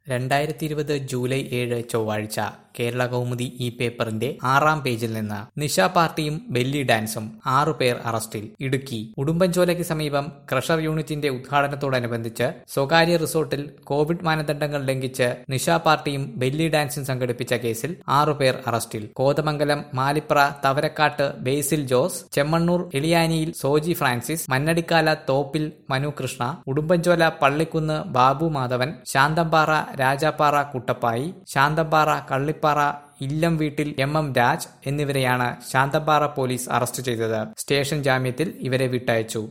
രണ്ടായിരത്തി ഇരുപത് ജൂലൈ ഏഴ് ചൊവ്വാഴ്ച കേരള കൗമുദി ഈ പേപ്പറിന്റെ ആറാം പേജിൽ നിന്ന് നിശ പാർട്ടിയും ബെല്ലി ഡാൻസും ആറുപേർ അറസ്റ്റിൽ ഇടുക്കി ഉടുമ്പൻചോലയ്ക്ക് സമീപം ക്രഷർ യൂണിറ്റിന്റെ ഉദ്ഘാടനത്തോടനുബന്ധിച്ച് സ്വകാര്യ റിസോർട്ടിൽ കോവിഡ് മാനദണ്ഡങ്ങൾ ലംഘിച്ച് നിശ പാർട്ടിയും ബെല്ലി ഡാൻസും സംഘടിപ്പിച്ച കേസിൽ ആറുപേർ അറസ്റ്റിൽ കോതമംഗലം മാലിപ്ര തവരക്കാട്ട് ബേസിൽ ജോസ് ചെമ്മണ്ണൂർ എലിയാനിയിൽ സോജി ഫ്രാൻസിസ് മന്നടിക്കാല തോപ്പിൽ മനു കൃഷ്ണ ഉടുമ്പൻചോല പള്ളിക്കുന്ന് ബാബു മാധവൻ ശാന്തമ്പാറ രാജാപ്പാറ കുട്ടപ്പായി ശാന്തമ്പാറ കള്ളിപ്പാറ ഇല്ലം വീട്ടിൽ എം എം രാജ് എന്നിവരെയാണ് ശാന്തമ്പാറ പോലീസ് അറസ്റ്റ് ചെയ്തത് സ്റ്റേഷൻ ജാമ്യത്തിൽ ഇവരെ വിട്ടയച്ചു